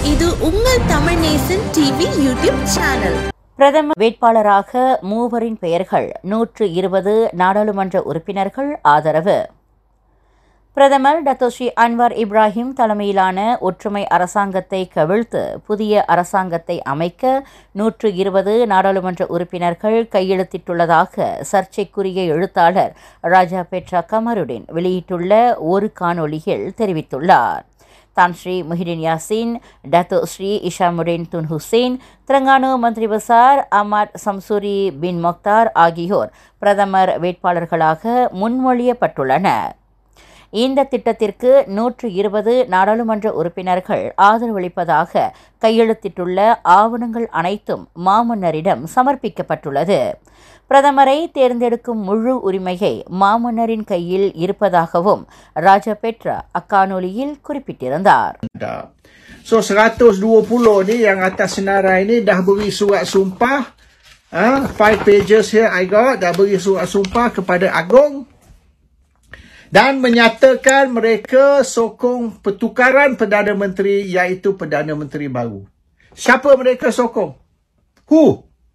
இது உங்கள் Tamil Nesan TV YouTube channel பிரதம வேட்பாளராக மூவரின் பெயர்கள் நூற்று இருபது நாடாளுமன்ற உறுப்பினர்கள் ஆதரவு பிரதமர் டத்தோஸ்ரீ அன்வார் இப்ராஹிம் தலைமையிலான ஒற்றுமை அரசாங்கத்தை கவிழ்த்து புதிய அரசாங்கத்தை அமைக்க நூற்று இருபது நாடாளுமன்ற உறுப்பினர்கள் கையெழுத்திட்டுள்ளதாக சர்ச்சைக்குரிய எழுத்தாளர் ராஜா பெட்ரா கமருடின் வெளியிட்டுள்ள ஒரு காணொளியில் தெரிவித்துள்ளார் தான் Sri Muhyiddin Yassin Datuk Sri Hishammuddin Tun Hussein Terengganu Menteri Besar அமத் சம்சூரி பின் மொக்தார் ஆகியோர் பிரதமர் வேட்பாளர்களாக முன்மொழியப்பட்டுள்ளனர் இந்த திட்டத்திற்கு நூற்று இருபது நாடாளுமன்ற உறுப்பினர்கள் ஆதரவளிப்பதாக கையெழுத்திட்டுள்ள ஆவணங்கள் அனைத்தும் மாமன்னரிடம் சமர்ப்பிக்கப்பட்டுள்ளது பிரதமரை தேர்ந்தெடுக்கும் முழு உரிமையை மாமன்னரின் கையில் இருப்பதாகவும் ராஜபெட்ரா அக்காணொலியில் குறிப்பிட்டிருந்தார் dah. So 120 ni yang atas senarai ni dah beri surat sumpah. Ha, five pages here I got dah beri surat sumpah kepada Agong dan menyatakan mereka sokong pertukaran Perdana Menteri iaitu Perdana Menteri baru. Siapa mereka sokong? Who?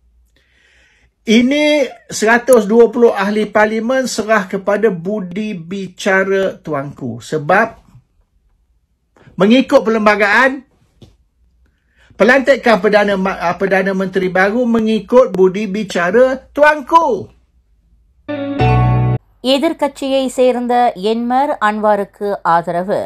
Ini 120 ahli parlimen serah kepada budi bicara tuanku sebab mengikut perlembagaan pelantikan Perdana Ma- ah, Perdana Menteri baru mengikut budi bicara tuanku. எதிர்க்கட்சியை சேர்ந்த என்மர் அன்வாருக்கு ஆதரவு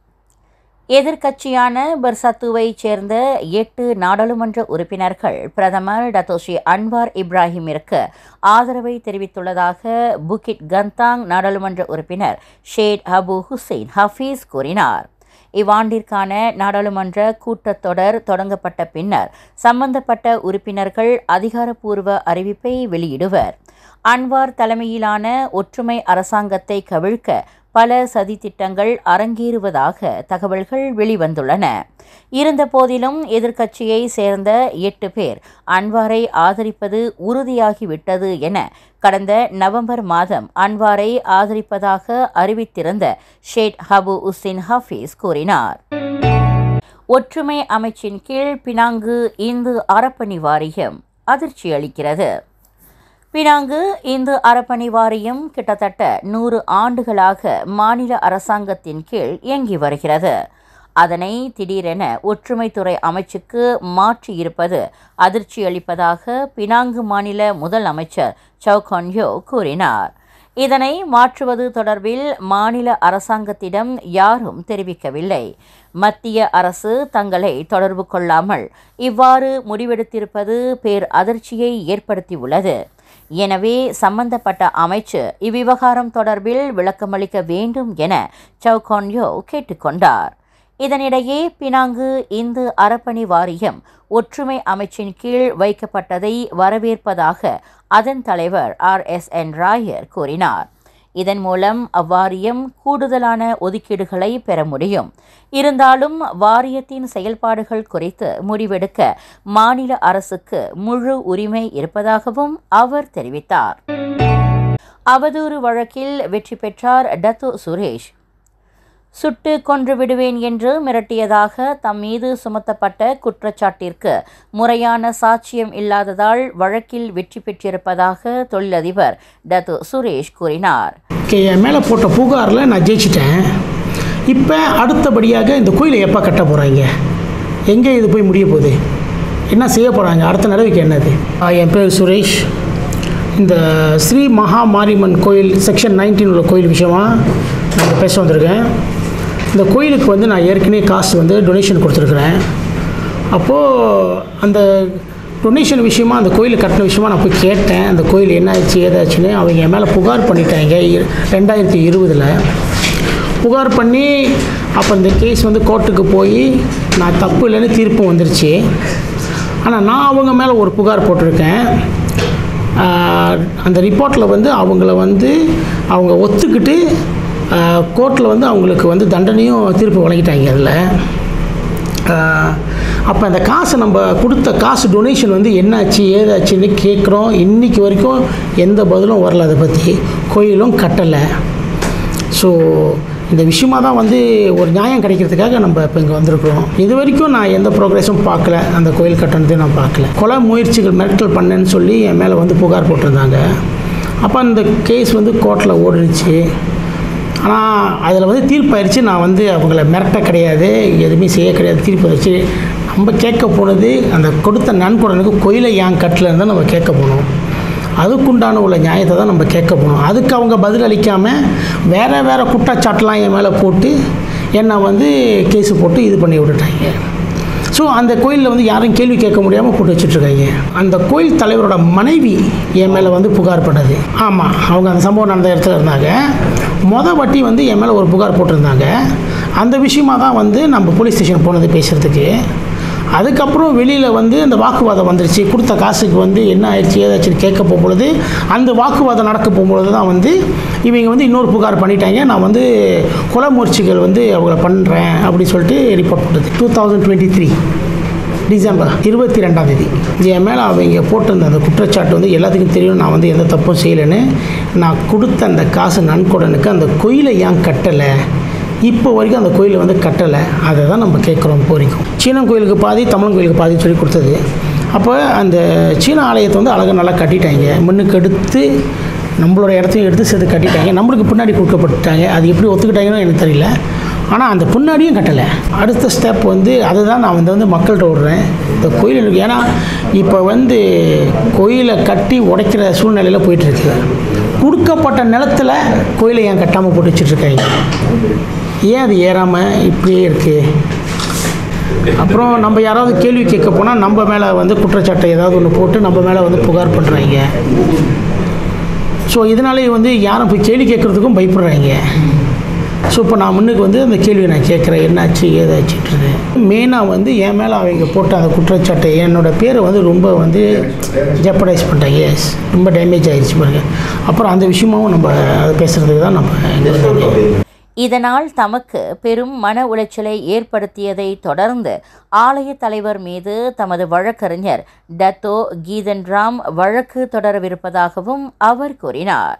எதிர்க்கட்சியான பர்சத்துவைச் சேர்ந்த எட்டு நாடாளுமன்ற உறுப்பினர்கள் பிரதமர் டத்தோஷி Anwar இப்ராஹிமிற்கு ஆதரவை தெரிவித்துள்ளதாக புகிட் கந்தாங் நாடாளுமன்ற உறுப்பினர் ஷேட் அபு ஹுசைன் ஹஃபீஸ் கூறினார் இவ்வாண்டிற்கான நாடாளுமன்ற கூட்டத்தொடர் தொடங்கப்பட்ட பின்னர் சம்பந்தப்பட்ட உறுப்பினர்கள் அதிகாரப்பூர்வ அறிவிப்பை வெளியிடுவர் அன்வார் தலைமையிலான ஒற்றுமை அரசாங்கத்தை கவிழ்க்க பல சதித்திட்டங்கள் அரங்கேறுவதாக தகவல்கள் வெளிவந்துள்ளன இருந்தபோதிலும் எதிர்க்கட்சியை சேர்ந்த எட்டு பேர் அன்வாரை ஆதரிப்பது உறுதியாகிவிட்டது என கடந்த நவம்பர் மாதம் அன்வாரை ஆதரிப்பதாக அறிவித்திருந்த ஷேட் ஹபு உசின் ஹஃபீஸ் கூறினார் ஒற்றுமை அமைச்சின் கீழ் பினாங்கு இந்து அறப்பணி வாரியம் அதிர்ச்சி அளிக்கிறது பினாங்கு இந்து அறப்பணி வாரியம் கிட்டத்தட்ட நூறு ஆண்டுகளாக மாநில அரசாங்கத்தின் கீழ் இயங்கி வருகிறது அதனை திடீரென ஒற்றுமைத்துறை அமைச்சுக்கு மாற்றியிருப்பது அதிர்ச்சி அளிப்பதாக பினாங்கு மாநில முதல் அமைச்சர் சவுகான்யோ கூறினார் இதனை மாற்றுவது தொடர்பில் மாநில அரசாங்கத்திடம் யாரும் தெரிவிக்கவில்லை மத்திய அரசு தங்களை தொடர்பு கொள்ளாமல் இவ்வாறு முடிவெடுத்திருப்பது பேர் அதிர்ச்சியை ஏற்படுத்தியுள்ளது எனவே சம்பந்தப்பட்ட அமைச்சு இவ்விவகாரம் தொடர்பில் விளக்கமளிக்க வேண்டும் என சவுகான்யோ கேட்டுக்கொண்டார் இதனிடையே பினாங்கு இந்து அறப்பணி வாரியம் ஒற்றுமை அமைச்சின் கீழ் வைக்கப்பட்டதை வரவேற்பதாக அதன் தலைவர் ஆர் எஸ் என் ராயர் கூறினார் இதன் மூலம் அவ்வாரியம் கூடுதலான ஒதுக்கீடுகளை பெற முடியும் இருந்தாலும் வாரியத்தின் செயல்பாடுகள் குறித்து முடிவெடுக்க மாநில அரசுக்கு முழு உரிமை இருப்பதாகவும் அவர் தெரிவித்தார் அவதூறு வழக்கில் வெற்றி பெற்றார் டத்து சுரேஷ் சுட்டு கொன்று விடுவேன் என்று மிரட்டியதாக தம் மீது சுமத்தப்பட்ட குற்றச்சாட்டிற்கு முறையான சாட்சியம் இல்லாததால் வழக்கில் வெற்றி பெற்றிருப்பதாக தொழிலதிபர் டத்து சுரேஷ் கூறினார் ஓகே என் மேலே போட்ட புகாரில் நான் ஜெயிச்சிட்டேன் இப்போ அடுத்தபடியாக இந்த கோயிலை எப்போ கட்ட போகிறாங்க எங்கே இது போய் முடிய போகுது என்ன செய்ய போகிறாங்க அடுத்த நடவடிக்கை என்னது ஆ, என் பேர் சுரேஷ் இந்த ஸ்ரீ மகா மாரியம்மன் கோயில் செக்ஷன் 19 உள்ள கோயில் விஷயமா நான் இங்க பேச வந்திருக்கேன் இந்த கோயிலுக்கு வந்து நான் ஏற்கனவே காசு வந்து டொனேஷன் கொடுத்துருக்குறேன் அப்போது அந்த டொனேஷன் விஷயமா அந்த கோயில் கட்டின விஷயமா நான் போய் கேட்டேன் அந்த கோயில் என்ன ஆச்சு ஏதாச்சுன்னு அவங்க என் மேலே புகார் பண்ணிட்டாங்க இ- ரெண்டாயிரத்தி இருபதில் புகார் பண்ணி அப்போ இந்த கேஸ் வந்து கோர்ட்டுக்கு போய் நான் தப்பு இல்லைன்னு தீர்ப்பு வந்துருச்சு ஆனால் நான் அவங்க மேலே ஒரு புகார் போட்டிருக்கேன் ஆஹ், அந்த ரிப்போர்ட்டில் வந்து அவங்கள வந்து அவங்க ஒத்துக்கிட்டு கோர்ட்டில் வந்து அவங்களுக்கு வந்து தண்டனையும் தீர்ப்பு வழங்கிட்டாங்க அதில் அப்போ அந்த காசு நம்ம கொடுத்த காசு டொனேஷன் வந்து என்னாச்சு ஏதாச்சுன்னு கேட்குறோம் இன்னைக்கு வரைக்கும் எந்த பதிலும் வரல அதை பற்றி கோயிலும் கட்டலை ஸோ இந்த விஷயமா தான் வந்து ஒரு நியாயம் கிடைக்கிறதுக்காக நம்ம இப்போ இங்கே வந்திருக்கிறோம் இது வரைக்கும் நான் எந்த ப்ரோக்ரஸும் பார்க்கல அந்த கோயில் கட்டணத்தையும் நான் பார்க்கல கொலை முயற்சிகள் மிரட்டல் பண்ணேன்னு சொல்லி என் மேலே வந்து புகார் போட்டிருந்தாங்க அப்போ அந்த கேஸ் வந்து கோர்ட்டில் ஓடுனுச்சு ஆனால் அதில் வந்து தீர்ப்பாயிருச்சு நான் வந்து அவங்கள மிரட்ட கிடையாது எதுவுமே செய்ய கிடையாது தீர்ப்பு வச்சு நம்ம கேட்க போனது அந்த கொடுத்த நன்கொடனுக்கு கோயிலை ஏன் கட்டல இருந்தால் நம்ம கேட்க போனோம் அதுக்குண்டான உள்ள நியாயத்தை தான் நம்ம கேட்க போனோம் அதுக்கு அவங்க பதில் அளிக்காமல் வேறு வேறு குற்றச்சாட்டுலாம் என் மேலே போட்டு என்னை வந்து கேஸு போட்டு இது பண்ணி விட்டுட்டாங்க ஸோ அந்த கோயிலில் வந்து யாரும் கேள்வி கேட்க முடியாமல் போட்டு வச்சுட்ருக்காங்க அந்த கோயில் தலைவரோட மனைவி என் மேலே வந்து புகார் பண்ணது ஆமாம் அவங்க அந்த சம்பவம் நடந்த இடத்துல இருந்தாங்க மொதல் வாட்டி வந்து என் மேலே ஒரு புகார் போட்டிருந்தாங்க அந்த விஷயமா தான் வந்து நம்ம போலீஸ் ஸ்டேஷன் போனது பேசுகிறதுக்கு அதுக்கப்புறம் வெளியில் வந்து அந்த வாக்குவாதம் வந்துருச்சு கொடுத்த காசுக்கு வந்து என்ன ஆயிடுச்சு ஏதாச்சும் கேட்க போகும்பொழுது அந்த வாக்குவாதம் நடக்க போகும்பொழுது தான் வந்து இவங்க வந்து இன்னொரு புகார் பண்ணிட்டாங்க நான் வந்து கொலை முயற்சிகள் வந்து அவங்கள பண்ணுறேன் அப்படின்னு சொல்லிட்டு ரிப்போர்ட் போட்டது two thousand twenty three December இருபத்தி ரெண்டாம் தேதி என் மேலே அவங்க போட்டிருந்த அந்த குற்றச்சாட்டு வந்து எல்லாத்துக்கும் தெரியும் நான் வந்து எந்த தப்பும் செய்யலைன்னு நான் கொடுத்த அந்த காசு நன்கொடனுக்கு அந்த கோயிலை ஏன் கட்டலை இப்போ வரைக்கும் அந்த கோயிலை வந்து கட்டலை அதை தான் நம்ம கேட்குறோம் இப்போ வரைக்கும் சீனம் கோயிலுக்கு பாதி தமிழன் கோயிலுக்கு பாதின்னு சொல்லி கொடுத்தது அப்போ அந்த சீன ஆலயத்தை வந்து அழகாக நல்லா கட்டிட்டாங்க முன்னுக்கு எடுத்து நம்மளோட இடத்தையும் எடுத்து சேர்த்து கட்டிட்டாங்க நம்மளுக்கு பின்னாடி கொடுக்கப்பட்டுட்டாங்க அது எப்படி ஒத்துக்கிட்டாங்கன்னு எனக்கு தெரியல ஆனால் அந்த பின்னாடியும் கட்டலை அடுத்த ஸ்டெப் வந்து அதுதான் நான் வந்து வந்து மக்கள்கிட்ட விடுறேன் இந்த கோயில் எனக்கு ஏன்னா இப்போ வந்து கோயிலை கட்டி உடைக்கிற சூழ்நிலையில் போயிட்டுருக்கு கொடுக்கப்பட்ட நிலத்துல கோயிலை ஏன் கட்டாமல் போட்டு வச்சிட்ருக்காங்க ஏன் அது ஏறாமல் இப்படியே இருக்குது அப்புறம் நம்ம யாராவது கேள்வி கேட்க போனால் நம்ம மேலே வந்து குற்றச்சாட்டை ஏதாவது ஒன்று போட்டு நம்ம மேலே வந்து புகார் பண்ணுறாங்க ஸோ இதனாலே வந்து யாரும் போய் கேள்வி கேட்குறதுக்கும் பயப்படுறாங்க ஸோ இப்போ நான் முன்னுக்கு வந்து அந்த கேள்வி நான் கேட்குறேன் என்னாச்சு ஏதாச்சுன்றது மெயினாக வந்து என் மேலே அவங்க போட்ட அந்த குற்றச்சாட்டை என்னோட பேரை வந்து ரொம்ப வந்து ஜெப்படைஸ் பண்ணிட்டாங்க எஸ் ரொம்ப டேமேஜ் ஆயிடுச்சு பாருங்க அப்புறம் அந்த விஷயமாவும் நம்ம அதை பேசுகிறதுக்கு தான் நம்ம இங்கே வந்திருக்கோம் இதனால் தமக்கு பெரும் மன உளைச்சலை ஏற்படுத்தியதை தொடர்ந்து ஆலய தலைவர் மீது தமது வழக்கறிஞர் டத்தோ கீதன் ராம் வழக்கு தொடரவிருப்பதாகவும் அவர் கூறினார்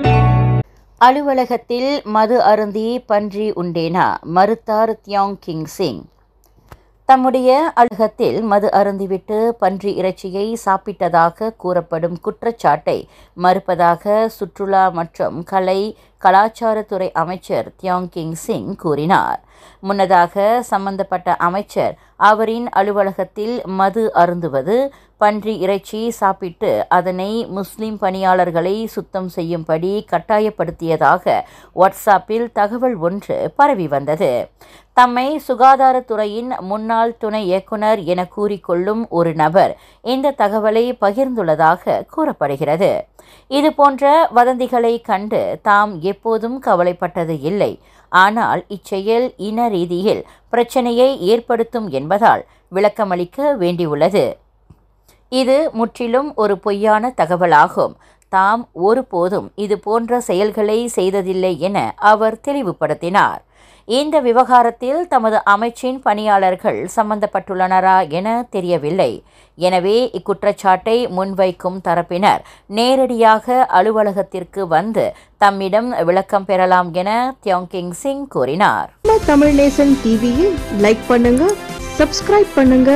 அலுவலகத்தில் மது அருந்தி பன்றி உண்டேனா மறுத்தார் தியோங் கிங் சிங் தம்முடைய அலுவலகத்தில் மது அருந்திவிட்டு பன்றி இறைச்சியை சாப்பிட்டதாக கூறப்படும் குற்றச்சாட்டை மறுப்பதாக சுற்றுலா மற்றும் கலை கலாச்சாரத்துறை அமைச்சர் தியோங் கிங் சிங் கூறினார் முன்னதாக சம்பந்தப்பட்ட அமைச்சர் அவரின் அலுவலகத்தில் மது அருந்துவது பன்றி இறைச்சி சாப்பிட்டு அதனை முஸ்லிம் பணியாளர்களை சுத்தம் செய்யும்படி கட்டாயப்படுத்தியதாக வாட்ஸ்அப்பில் தகவல் ஒன்று பரவி வந்தது தம்மை சுகாதாரத்துறையின் முன்னாள் துணை இயக்குனர் என கூறிக்கொள்ளும் ஒரு நபர் இந்த தகவலை பகிர்ந்துள்ளதாக கூறப்படுகிறது இது போன்ற வதந்திகளை கண்டு தாம் எப்போதும் கவலைப்பட்டது இல்லை ஆனால் இச்செயல் இன ரீதியில் பிரச்சனையை ஏற்படுத்தும் என்பதால் விளக்கமளிக்க வேண்டியுள்ளது இது முற்றிலும் ஒரு பொய்யான தகவலாகும் தாம் ஒருபோதும் இது போன்ற செயல்களை செய்ததில்லை என அவர் தெளிவுபடுத்தினார் இந்த விவகாரத்தில் தமது அமைச்சின் பணியாளர்கள் சம்பந்தப்பட்டுள்ளனரா என தெரியவில்லை எனவே இக்குற்றச்சாட்டை முன்வைக்கும் தரப்பினர் நேரடியாக அலுவலகத்திற்கு வந்து தம்மிடம் விளக்கம் பெறலாம் என தியோங்கிங் சிங் கூறினார் நம்ம தமிழ் நேசன் டிவியை லைக் பண்ணுங்க சப்ஸ்கிரைப் பண்ணுங்க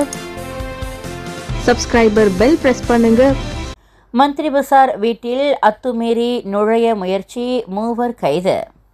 சப்ஸ்கிரைபர் பெல் பிரஸ் பண்ணுங்க மந்திரி பசார் வீட்டில் அத்துமீறி நுழைய முயற்சி மூவர் கைது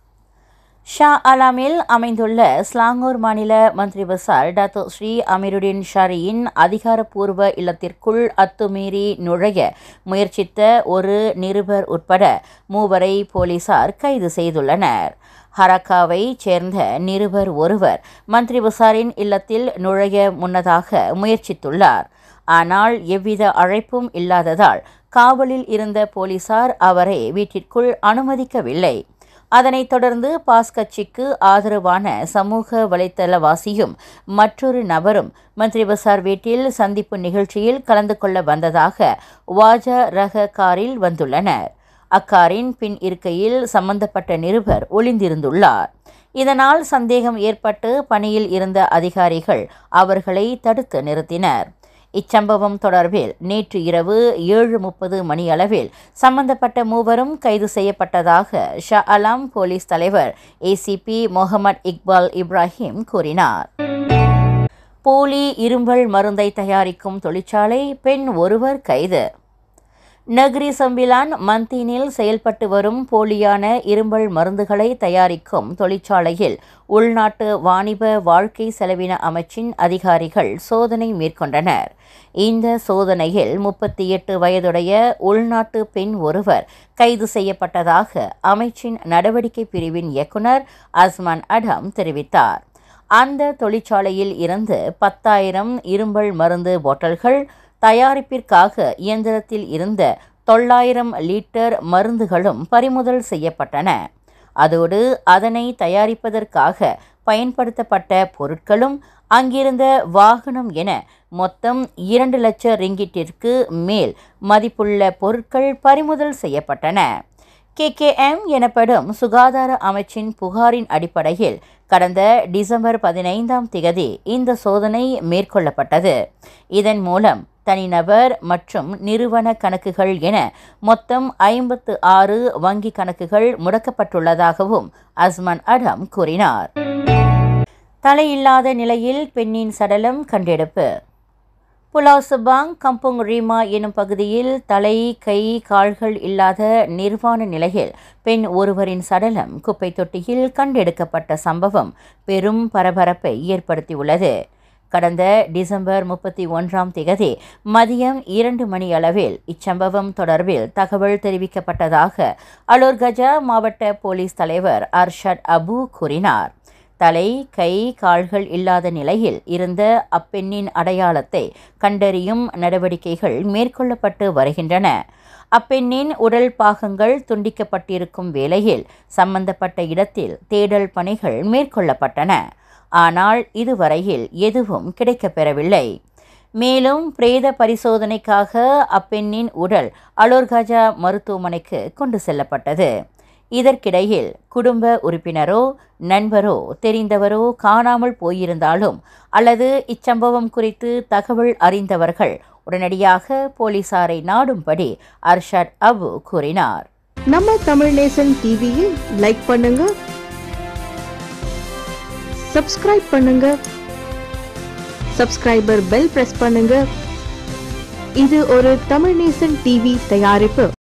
ஷா அலாமில் அமைந்துள்ள ஸ்லாங்கூர் மாநில Menteri Besar Dato Sri Amirudin ஷாரியின் அதிகாரப்பூர்வ இல்லத்திற்குள் அத்துமீறி நுழைய முயற்சித்த ஒரு நிருபர் உட்பட மூவரை போலீசார் கைது செய்துள்ளனர் ஹரக்காவை சேர்ந்த நிருபர் ஒருவர் மந்திரி பசாரின் இல்லத்தில் நுழைய முன்னதாக முயற்சித்துள்ளார் ஆனால் எவ்வித அழைப்பும் இல்லாததால் காவலில் இருந்த போலீசார் அவரை வீட்டிற்குள் அனுமதிக்கவில்லை அதனைத் தொடர்ந்து பாஸ் கட்சிக்கு ஆதரவான சமூக வலைத்தளவாசியும் மற்றொரு நபரும் மந்திரி பசார் வீட்டில் சந்திப்பு நிகழ்ச்சியில் கலந்து கொள்ள வந்ததாக வாஜா ரக காரில் வந்துள்ளனர் அக்காரின் பின் இருக்கையில் சம்பந்தப்பட்ட நிருபர் ஒளிந்திருந்துள்ளார் இதனால் சந்தேகம் ஏற்பட்டு பணியில் இருந்த அதிகாரிகள் அவர்களை தடுத்து நிறுத்தினர் இச்சம்பவம் தொடர்பில் நேற்று இரவு ஏழு முப்பது மணியளவில் சம்பந்தப்பட்ட மூவரும் கைது செய்யப்பட்டதாக ஷா அலாம் போலீஸ் தலைவர் ஏசிபி முகமது இக்பால் இப்ராஹிம் கூறினார் போலி இரும்பல் மருந்தை தயாரிக்கும் தொழிற்சாலை பெண் ஒருவர் கைது நகரி சம்பிலான் மந்தீனில் செயல்பட்டு வரும் போலியான இரும்பல் மருந்துகளை தயாரிக்கும் தொழிற்சாலையில் உள்நாட்டு வாணிப வாழ்க்கை செலவின அமைச்சின் அதிகாரிகள் சோதனை மேற்கொண்டனர் இந்த சோதனையில் முப்பத்தி எட்டு வயதுடைய உள்நாட்டு பெண் ஒருவர் கைது செய்யப்பட்டதாக அமைச்சின் நடவடிக்கை பிரிவின் இயக்குனர் அஸ்மான் அடம் தெரிவித்தார் அந்த தொழிற்சாலையில் இருந்து பத்தாயிரம் இரும்பல் மருந்து பாட்டில்கள் தயாரிப்பிற்காக இயந்திரத்தில் இருந்த தொள்ளாயிரம் லிட்டர் மருந்துகளும் பறிமுதல் செய்யப்பட்டன அதோடு அதனை தயாரிப்பதற்காக பயன்படுத்தப்பட்ட பொருட்களும் அங்கிருந்த வாகனம் என மொத்தம் இரண்டு லட்சம் ரிங்கிட்டிற்கு மேல் மதிப்புள்ள பொருட்கள் பறிமுதல் செய்யப்பட்டன கேகேஎம் எனப்படும் சுகாதார அமைச்சின் புகாரின் அடிப்படையில் கடந்த டிசம்பர் பதினைந்தாம் திகதி இந்த சோதனை மேற்கொள்ளப்பட்டது இதன் மூலம் தனிநபர் மற்றும் நிறுவன கணக்குகள் என மொத்தம் ஐம்பத்து ஆறு வங்கி கணக்குகள் முடக்கப்பட்டுள்ளதாகவும் அஸ்மான் அடம் கூறினார் தலையில்லாத நிலையில் பெண்ணின் சடலம் கண்டெடுப்பு புலாவ் சுபாங் கம்புங் ரீமா எனும் பகுதியில் தலை கை கால்கள் இல்லாத நிர்வாண நிலையில் பெண் ஒருவரின் சடலம் குப்பை தொட்டியில் கண்டெடுக்கப்பட்ட சம்பவம் பெரும் பரபரப்பை ஏற்படுத்தியுள்ளது கடந்த டிசம்பர் முப்பத்தி ஒன்றாம் திகதி மதியம் இரண்டு மணி அளவில் இச்சம்பவம் தொடர்பில் தகவல் தெரிவிக்கப்பட்டதாக அலோர் கஜா மாவட்ட போலீஸ் தலைவர் அர்ஷத் அபு கூறினார் தலை கை கால்கள் இல்லாத நிலையில் இருந்த அப்பெண்ணின் அடையாளத்தை கண்டறியும் நடவடிக்கைகள் மேற்கொள்ளப்பட்டு வருகின்றன அப்பெண்ணின் உடல் பாகங்கள் துண்டிக்கப்பட்டிருக்கும் வேளையில் சம்பந்தப்பட்ட இடத்தில் தேடல் பணிகள் மேற்கொள்ளப்பட்டன ஆனால் இதுவரையில் எதுவும் கிடைக்கப்பெறவில்லை மேலும் பிரேத பரிசோதனைக்காக அப்பெண்ணின் உடல் அலோர்காஜா மருத்துவமனைக்கு கொண்டு செல்லப்பட்டது இதற்கிடையில் குடும்ப உறுப்பினரோ நண்பரோ தெரிந்தவரோ காணாமல் போயிருந்தாலும் அல்லது இச்சம்பவம் குறித்து தகவல் அறிந்தவர்கள் உடனடியாக போலீசாரை நாடும்படி அர்ஷத் அபு கூறினார் நம்ம தமிழ் நேசன் டிவியை லைக் பண்ணுங்க சப்ஸ்கிரைப் பண்ணுங்க சப்ஸ்கிரைபர் பெல் பிரஸ் பண்ணுங்க இது ஒரு தமிழ் நேசன் டிவி தயாரிப்பு